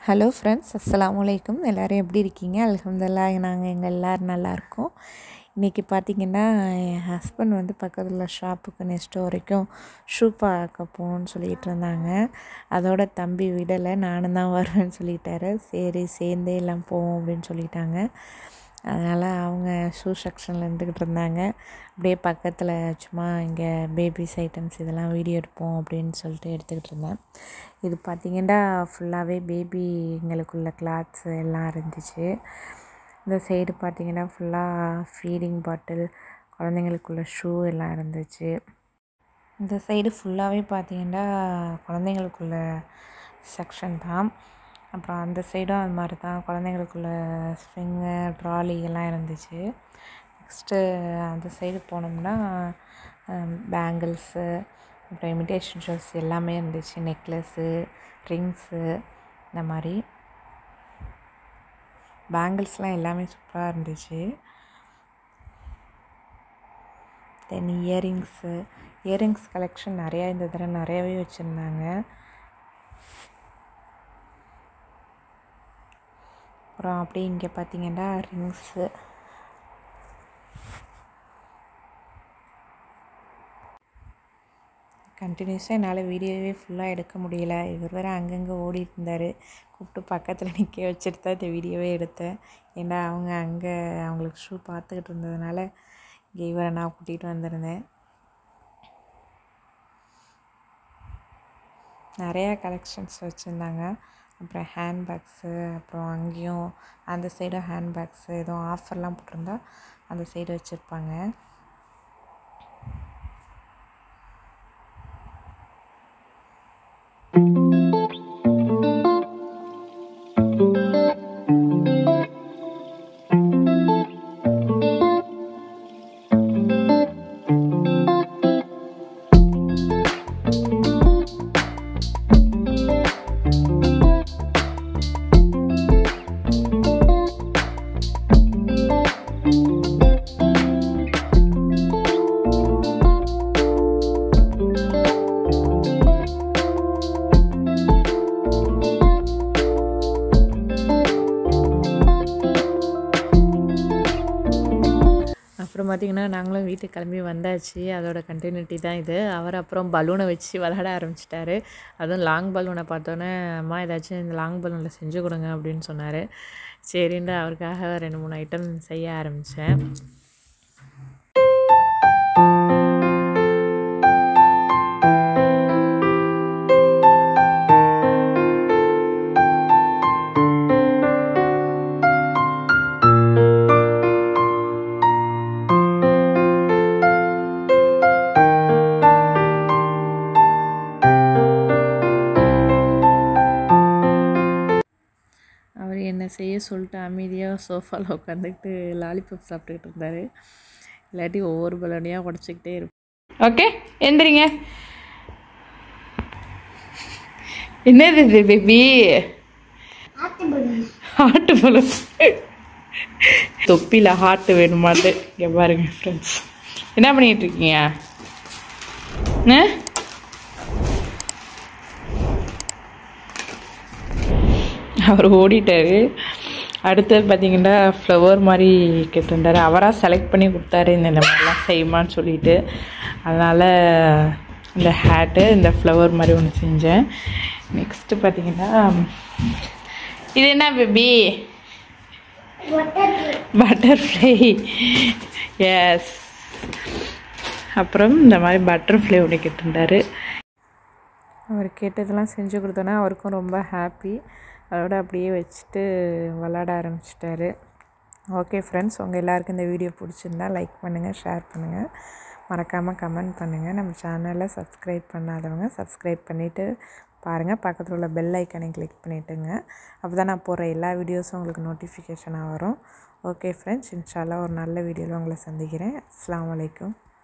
Hello friends அஸ்ஸலாமு அலைக்கும் எல்லோரும் எப்படி இருக்கீங்க அல்ஹம்துலில்லாஹ் நாங்கள் எங்கள் எல்லோரும் நல்லாயிருக்கோம் இன்றைக்கி பார்த்தீங்கன்னா என் ஹஸ்பண்ட் வந்து பக்கத்தில் ஷாப்புக்கு நெக்ஸ்ட்டு வரைக்கும் ஷூ பார்க்க போகணுன்னு சொல்லிகிட்டு இருந்தாங்க அதோட தம்பி விடலை நானும் தான் வருவேன்னு சொல்லிட்டாரு சரி சேர்ந்தே எல்லாம் போவோம் அப்படின்னு சொல்லிட்டாங்க அதனால் அவங்க ஷூ செக்ஷனில் இருந்துக்கிட்டு இருந்தாங்க அப்படியே பக்கத்தில் சும்மா இங்கே பேபிஸ் ஐட்டம்ஸ் இதெல்லாம் வீடியோ எடுப்போம் அப்படின்னு சொல்லிட்டு எடுத்துக்கிட்டு இருந்தேன் இது பார்த்திங்கன்னா ஃபுல்லாகவே பேபிங்களுக்குள்ள கிளாத்ஸ் எல்லாம் இருந்துச்சு இந்த சைடு பார்த்திங்கன்னா ஃபுல்லாக ஃபீடிங் பாட்டில் குழந்தைங்களுக்குள்ள ஷூ எல்லாம் இருந்துச்சு இந்த சைடு ஃபுல்லாகவே பார்த்திங்கன்னா குழந்தைங்களுக்குள்ள செக்ஷன் தான் அப்புறம் அந்த சைடும் அது மாதிரி தான் குழந்தைங்களுக்குள்ள ஸ்விங்கு ட்ராலி எல்லாம் இருந்துச்சு நெக்ஸ்ட்டு அந்த சைடு போனோம்னா பேங்கிள்ஸு அப்புறம் இமிடேஷன் ஷூஸ் எல்லாமே இருந்துச்சு நெக்லஸ்ஸு ரிங்ஸு இந்த மாதிரி பேங்கிள்ஸ்லாம் எல்லாமே சூப்பராக இருந்துச்சு தென் இயரிங்ஸு இயரிங்ஸ் கலெக்ஷன் நிறையா இந்த தடவை நிறையாவே வச்சுருந்தாங்க அப்புறம் அப்படியே இங்கே பார்த்தீங்கன்னா ரிங்ஸு கண்டினியூஸாக என்னால் வீடியோவே ஃபுல்லாக எடுக்க முடியல இவர் வேறு அங்கங்கே ஓடிட்டு இருந்தார் கூப்பிட்டு பக்கத்தில் நிற்க வச்சுட்டு தான் இந்த வீடியோவே எடுத்தேன் ஏன்னா அவங்க அங்கே அவங்களுக்கு ஷூ பார்த்துக்கிட்டு இருந்ததுனால இங்கே இவரை நான் கூட்டிகிட்டு வந்திருந்தேன் நிறையா கலெக்ஷன்ஸ் வச்சுருந்தாங்க அப்புறம் ஹேண்ட்பேக்ஸு அப்புறம் அங்கேயும் அந்த சைடும் ஹேண்ட்பேக்ஸு எதுவும் ஆஃபர்லாம் போட்டிருந்தா அந்த சைடு வச்சுருப்பாங்க அப்புறம் பார்த்திங்கன்னா நாங்களும் வீட்டுக்கு கிளம்பி வந்தாச்சு அதோட கண்டினியூட்டி தான் இது அவர் அப்புறம் பலூனை வச்சு விளாட ஆரம்பிச்சிட்டாரு அதுவும் லாங் பலூனை பார்த்தோன்னே அம்மா ஏதாச்சும் இந்த லாங் பலூனில் செஞ்சு கொடுங்க அப்படின்னு சொன்னார் சரின்ட்டு அவருக்காக ரெண்டு மூணு ஐட்டம் செய்ய ஆரம்பித்தேன் அவர் என்ன செய்ய சொல்லிட்டு அமைதியாக சோஃபாவில் உட்காந்துக்கிட்டு லாலிபாப் சாப்பிட்டுக்கிட்டு இருந்தார் இல்லாட்டி ஒவ்வொரு பலூனையாக உடச்சிக்கிட்டே இருப்போம் ஓகே எந்திரிங்க என்னது இது பேபி ஹார்ட் பலூன் தொப்பியில் ஹார்ட் வேணுமாட்டு இங்கே பாருங்க ஃப்ரெண்ட்ஸ் என்ன பண்ணிட்டு இருக்கீங்க ஆ? அவர் ஓடிட்டாரு அடுத்தது பார்த்தீங்கன்னா ஃப்ளவர் மாதிரி கேட்டிருந்தாரு அவராக செலக்ட் பண்ணி கொடுத்தாரு இந்த இந்த மாதிரிலாம் செய்யுமான்னு சொல்லிட்டு அதனால் இந்த ஹேட்டு இந்த ஃப்ளவர் மாதிரி ஒன்று செஞ்சேன் நெக்ஸ்ட்டு பார்த்தீங்கன்னா இது என்ன பேபி பட்டர்ஃப்ளை எஸ் அப்புறம் இந்த மாதிரி பட்டர்ஃப்ளை ஒன்று கேட்டிருந்தாரு அவர் கேட்டதெல்லாம் செஞ்சு கொடுத்தோன்னா அவருக்கும் ரொம்ப ஹாப்பி அதோட அப்படியே வச்சுட்டு விளாட ஆரம்பிச்சிட்டாரு ஓகே ஃப்ரெண்ட்ஸ் உங்கள் எல்லாருக்கும் இந்த வீடியோ பிடிச்சிருந்தா லைக் பண்ணுங்கள் ஷேர் பண்ணுங்கள் மறக்காமல் கமெண்ட் பண்ணுங்கள் நம்ம சேனலை சப்ஸ்கிரைப் பண்ணாதவங்க சப்ஸ்கிரைப் பண்ணிவிட்டு பாருங்கள் பக்கத்தில் உள்ள பெல் ஐக்கனை கிளிக் பண்ணிவிட்டுங்க அப்போ தான் நான் போடுற எல்லா வீடியோஸும் உங்களுக்கு நோட்டிஃபிகேஷனாக வரும் ஓகே ஃப்ரெண்ட்ஸ் இன்ஷால்லா ஒரு நல்ல வீடியோவில் உங்களை சந்திக்கிறேன் அஸ்ஸலாமு அலைக்கும்